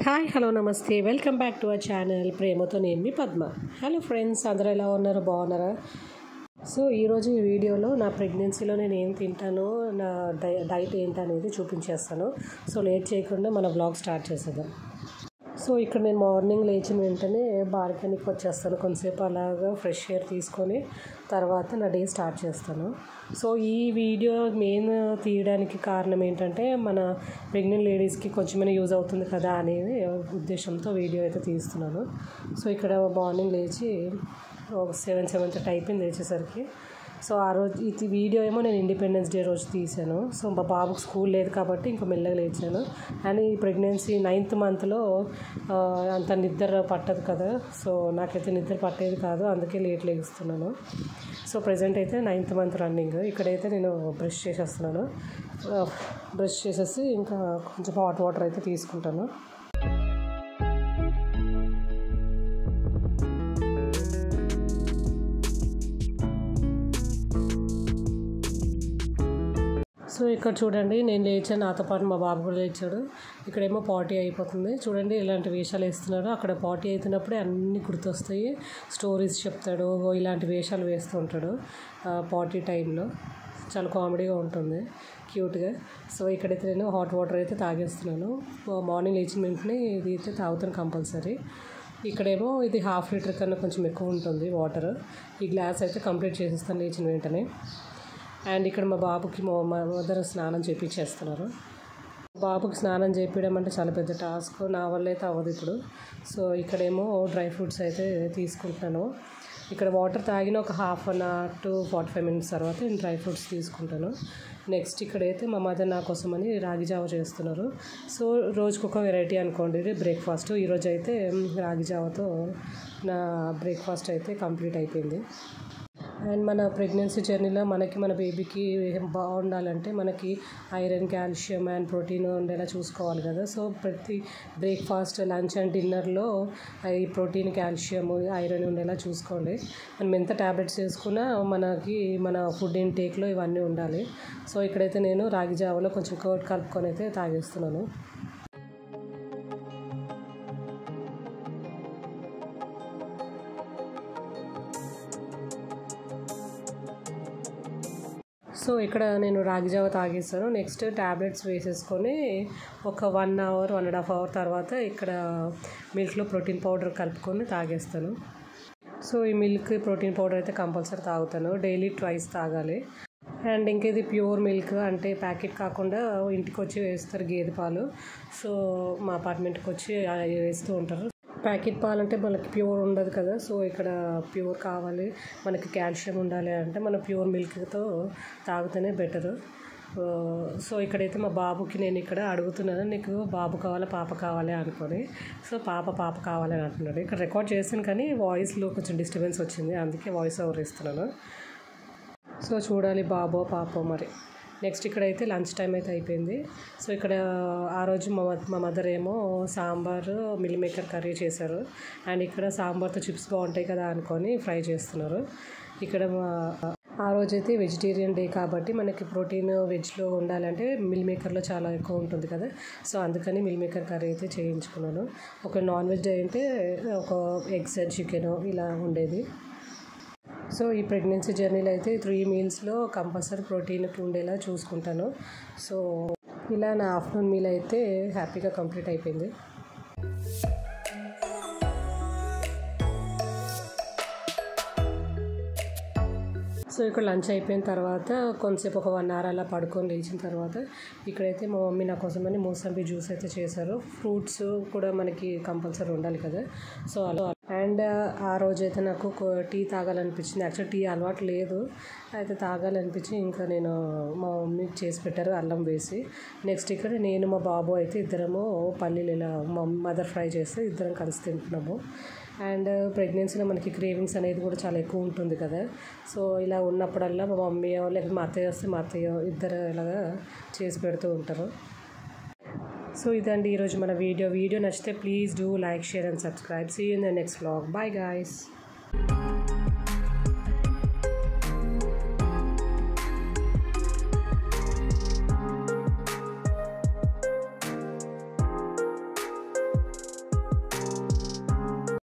hi hello నమస్తే welcome back to our channel ప్రేమతో నేను మీ పద్మ హలో ఫ్రెండ్స్ అందరూ ఎలా ఉన్నారు బాగున్నారా సో ఈరోజు ఈ వీడియోలో నా ప్రెగ్నెన్సీలో నేను ఏం తింటానో నా డై డైట్ ఏంటనేది చూపించేస్తాను సో లేట్ చేయకుండా మన బ్లాగ్ స్టార్ట్ చేసేద్దాం సో ఇక్కడ నేను మార్నింగ్ లేచిన వెంటనే బాల్కనీకి వచ్చేస్తాను కొంతసేపు అలాగా ఫ్రెష్ ఎయిర్ తీసుకొని తర్వాత నా డే స్టార్ట్ చేస్తాను సో ఈ వీడియో మెయిన్ తీయడానికి కారణం ఏంటంటే మన ప్రెగ్నెంట్ లేడీస్కి కొంచెమైనా యూజ్ అవుతుంది కదా అనేది ఉద్దేశంతో వీడియో అయితే తీస్తున్నాను సో ఇక్కడ మార్నింగ్ లేచి ఒక సెవెన్ సెవెన్ థర్టీ అయిపోయింది లేచేసరికి సో ఆ రోజు ఇది వీడియో ఏమో నేను ఇండిపెండెన్స్ డే రోజు తీసాను సో మా బాబుకి స్కూల్ లేదు కాబట్టి ఇంకా మెల్లగా లేచాను అండ్ ఈ ప్రెగ్నెన్సీ నైన్త్ మంత్లో అంత నిద్ర పట్టదు కదా సో నాకైతే నిద్ర పట్టేది కాదు అందుకే లేట్ లేస్తున్నాను సో ప్రజెంట్ అయితే నైన్త్ మంత్ రన్నింగ్ ఇక్కడైతే నేను బ్రష్ చేసేస్తున్నాను బ్రష్ చేసేసి ఇంకా కొంచెం హాట్ వాటర్ అయితే తీసుకుంటాను సో ఇక్కడ చూడండి నేను లేచాను నాతో పాటు మా బాబు కూడా లేచాడు ఇక్కడేమో పార్టీ అయిపోతుంది చూడండి ఇలాంటి వేషాలు వేస్తున్నారు అక్కడ పార్టీ అవుతున్నప్పుడే అన్నీ గుర్తొస్తాయి స్టోరీస్ చెప్తాడు ఇలాంటి వేషాలు వేస్తూ ఉంటాడు పార్టీ టైంలో చాలా కామెడీగా ఉంటుంది క్యూట్గా సో ఇక్కడైతే నేను హాట్ వాటర్ అయితే తాగేస్తున్నాను మార్నింగ్ లేచిన వెంటనే ఇది అయితే తాగుతాను కంపల్సరీ ఇక్కడేమో ఇది హాఫ్ లీటర్ కన్నా కొంచెం ఎక్కువ ఉంటుంది వాటర్ ఈ గ్లాస్ అయితే కంప్లీట్ చేసేస్తాను లేచిన వెంటనే అండ్ ఇక్కడ మా బాబుకి మా మదర్ స్నానం చేపించేస్తున్నారు బాబుకి స్నానం చేపించడం అంటే చాలా పెద్ద టాస్క్ నా వల్ల అయితే అవ్వదు ఇప్పుడు సో ఇక్కడేమో డ్రై ఫ్రూట్స్ అయితే తీసుకుంటున్నాను ఇక్కడ వాటర్ తాగిన ఒక half an hour to forty five minutes తర్వాత నేను డ్రై ఫ్రూట్స్ తీసుకుంటాను నెక్స్ట్ ఇక్కడైతే మా మదర్ నా కోసం అని రాగి జావ చేస్తున్నారు సో రోజుకి ఒక వెరైటీ అనుకోండి ఇది బ్రేక్ఫాస్ట్ ఈరోజు అయితే రాగి జావతో నా బ్రేక్ఫాస్ట్ అయితే కంప్లీట్ అయిపోయింది అండ్ మన ప్రెగ్నెన్సీ జర్నీలో మనకి మన బేబీకి బాగుండాలంటే మనకి ఐరన్ కాల్షియం అండ్ ప్రోటీన్ ఉండేలా చూసుకోవాలి కదా సో ప్రతి బ్రేక్ఫాస్ట్ లంచ్ అండ్ డిన్నర్లో ఈ ప్రోటీన్ కాల్షియం ఐరన్ ఉండేలా చూసుకోండి మనం ఎంత ట్యాబ్లెట్స్ వేసుకున్నా మనకి మన ఫుడ్ ఇంటేక్లో ఇవన్నీ ఉండాలి సో ఇక్కడైతే నేను రాగి జావలో కొంచెం కర్డ్ కలుపుకొని అయితే తాగేస్తున్నాను సో ఇక్కడ నేను రాగి జావ తాగేస్తాను నెక్స్ట్ ట్యాబ్లెట్స్ వేసేసుకొని ఒక one hour one and half hour తర్వాత ఇక్కడ మిల్క్లో ప్రోటీన్ పౌడర్ కలుపుకొని తాగేస్తాను సో ఈ మిల్క్ ప్రోటీన్ పౌడర్ అయితే కంపల్సరీ తాగుతాను డైలీ ట్వైస్ తాగాలి అండ్ ఇంకా ఇది ప్యూర్ మిల్క్ అంటే ప్యాకెట్ కాకుండా ఇంటికి వచ్చి వేస్తారు గేదె పాలు సో మా అపార్ట్మెంట్కి వచ్చి వేస్తూ ఉంటారు ప్యాకెట్ పాలు అంటే మనకి ప్యూర్ ఉండదు కదా సో ఇక్కడ ప్యూర్ కావాలి మనకి కాల్షియం ఉండాలి అంటే మన ప్యూర్ మిల్క్తో తాగితేనే బెటరు సో ఇక్కడైతే మా బాబుకి నేను ఇక్కడ అడుగుతున్నాను నీకు బాబు కావాలా పాప కావాలి అనుకొని సో పాప పాప కావాలి అని అంటున్నాడు ఇక్కడ రికార్డ్ చేశాను కానీ వాయిస్లో కొంచెం డిస్టర్బెన్స్ వచ్చింది అందుకే వాయిస్ ఓవర్ ఇస్తున్నాను సో చూడాలి బాబో పాపో మరి నెక్స్ట్ ఇక్కడైతే లంచ్ టైం అయితే అయిపోయింది సో ఇక్కడ ఆ రోజు మా మా మదర్ ఏమో సాంబార్ మిల్ మేకర్ కర్రీ చేశారు అండ్ ఇక్కడ సాంబార్తో చిప్స్ బాగుంటాయి కదా అనుకొని ఫ్రై చేస్తున్నారు ఇక్కడ ఆ రోజైతే వెజిటేరియన్ డే కాబట్టి మనకి ప్రోటీన్ వెజ్లో ఉండాలంటే మిల్ మేకర్లో చాలా ఎక్కువ ఉంటుంది కదా సో అందుకని మిల్ మేకర్ కర్రీ అయితే చేయించుకున్నాను ఒక నాన్ వెజ్ డే అంటే ఒక ఎగ్స్ చికెన్ ఇలా ఉండేది సో ఈ ప్రెగ్నెన్సీ జర్నీలో అయితే త్రీ మీల్స్లో కంపల్సరీ ప్రోటీన్ ఉండేలా చూసుకుంటాను సో ఇలా నా ఆఫ్టర్నూన్ మీల్ అయితే హ్యాపీగా కంప్లీట్ అయిపోయింది సో ఇక్కడ లంచ్ అయిపోయిన తర్వాత కొంతసేపు ఒక వన్ అవర్ అలా పడుకొని లేచిన తర్వాత ఇక్కడైతే మా మమ్మీ నా కోసమని మోసంబి జ్యూస్ అయితే చేశారు ఫ్రూట్స్ కూడా మనకి కంపల్సరీ ఉండాలి కదా సో అలా అండ్ ఆ రోజైతే నాకు టీ తాగాలనిపించింది యాక్చువల్ టీ అలవాటు లేదు అయితే తాగాలనిపించి ఇంకా నేను మా మమ్మీ చేసి పెట్టారు అల్లం వేసి నెక్స్ట్ ఇక్కడ నేను మా బాబు అయితే ఇద్దరము పల్లీలు ఇలా మా మదర్ ఫ్రై చేస్తే ఇద్దరం కలిసి తింటున్నాము అండ్ ప్రెగ్నెన్సీలో మనకి క్రేవింగ్స్ అనేది కూడా చాలా ఎక్కువ ఉంటుంది కదా సో ఇలా ఉన్నప్పుడల్లా మా మమ్మీ లేకపోతే మా అత్తయ్య వస్తే మా అత్తయ్య ఇద్దరు ఇలాగా చేసి పెడుతూ ఉంటారు సో ఇదండి ఈరోజు మన వీడియో వీడియో నచ్చితే please do like share and subscribe see in the next vlog bye guys